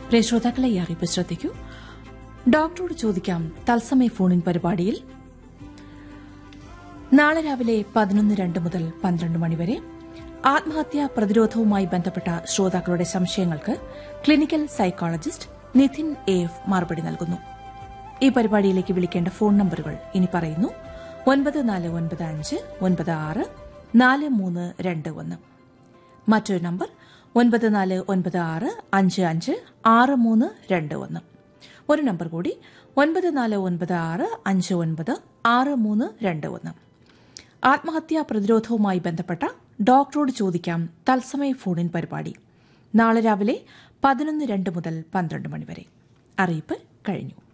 പ്രിയ ശ്രോതാക്കളെ ഈ അറിയിപ്പ് ശ്രദ്ധിക്കൂ ഡോക്ടറോട് ചോദിക്കാം തത്സമയ ഫോണിൻ പരിപാടിയിൽ നാളെ രാവിലെ പതിനൊന്ന് രണ്ട് മുതൽ പന്ത്രണ്ട് മണിവരെ ആത്മഹത്യാ പ്രതിരോധവുമായി ബന്ധപ്പെട്ട ശ്രോതാക്കളുടെ സംശയങ്ങൾക്ക് clinical psychologist Nithin A F മറുപടി നൽകുന്നു ഈ പരിപാടിയിലേക്ക് വിളിക്കേണ്ട ഫോൺ നമ്പറുകൾ ഇനി പറയുന്നു ഒൻപത് നാല് ഒൻപത് അഞ്ച് ഒൻപത് ആറ് നാല് മൂന്ന് രണ്ട് ഒന്ന് മറ്റൊരു നമ്പർ ഒൻപത് നാല് ഒൻപത് ആറ് അഞ്ച് അഞ്ച് ആറ് മൂന്ന് രണ്ട് ഒന്ന് ഒരു നമ്പർ കൂടി ഒൻപത് നാല് ഒൻപത് ആറ് അഞ്ച് ഒൻപത് ആറ് മൂന്ന് രണ്ട് ഒന്ന് ആത്മഹത്യാ പ്രതിരോധവുമായി ബന്ധപ്പെട്ട ഡോക്ടറോട് ചോദിക്കാം തത്സമയ ഫോണിൻ പരിപാടി നാളെ രാവിലെ പതിനൊന്ന് രണ്ട് മുതൽ പന്ത്രണ്ട് മണിവരെ അറിയിപ്പ് കഴിഞ്ഞു